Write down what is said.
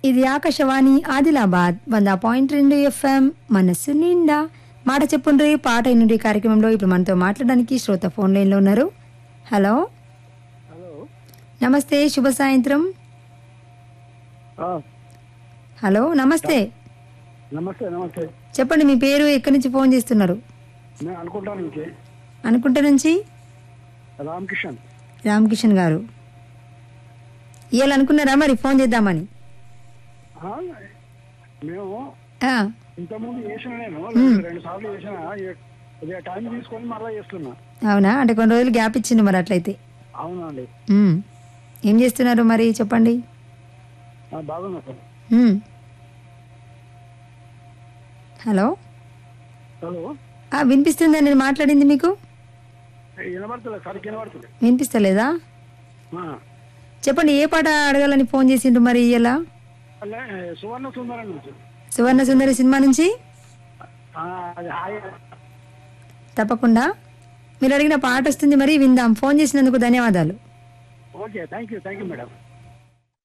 ఇది ఆకాశవాణి ఆదిలాబాద్ వంద పాయింట్ రెండు ఎఫ్ఎం మనస్సు నిండా మాట చెప్పుండ్రి పాట నుండి కార్యక్రమంలో ఇప్పుడు మనతో మాట్లాడడానికి శ్రోత ఫోన్ లైన్లో ఉన్నారు హలో హలో నమస్తే శుభ సాయంత్రం హలో నమస్తే నమస్తే నమస్తే చెప్పండి మీ పేరు ఎక్కడి నుంచి ఫోన్ చేస్తున్నారు నేను అనుకుంటాను ఇంకే అనుకుంట నుంచి రామకిషన్ రామకిషన్ గారు ఇవాళ అనుకున్నారా మరి ఫోన్ చేద్దామని ఆ, మేము ఆ, ఇంతకుముందు చేసిన నేను రెండు సార్లు చేసిన ఇదే టైం తీసుకొని మళ్ళీ చేస్తున్నా అవునా అంటే కొన్ని రోజులు గ్యాప్ ఇచ్చింది మరి అట్లయితే అవునండి ఉమ్. ఏం చేస్తున్నారు మరి చెప్పండి ఆ, బాగున్నా సార్ ఉమ్. హలో హలో ఆ, వినిపిస్తుందా నేను మాట్లాడింది మీకు వినబడుతుంది సరికి వినబడుతుంది వినిపిస్తలేదా ఆ. చెప్పండి ఏ పాట అడగాలని ఫోన్ చేసిండ్రు మరి ఇలా అల్లే సువర్ణ సుందరం నుంచి సువర్ణ సుందరి సినిమా నుంచి ఆ, అది హాయ్ తప్పకుండా మీరు అడిగిన పాట వస్తుంది మరి విందాం ఫోన్ చేసినందుకు ధన్యవాదాలు okay thank you thank you madam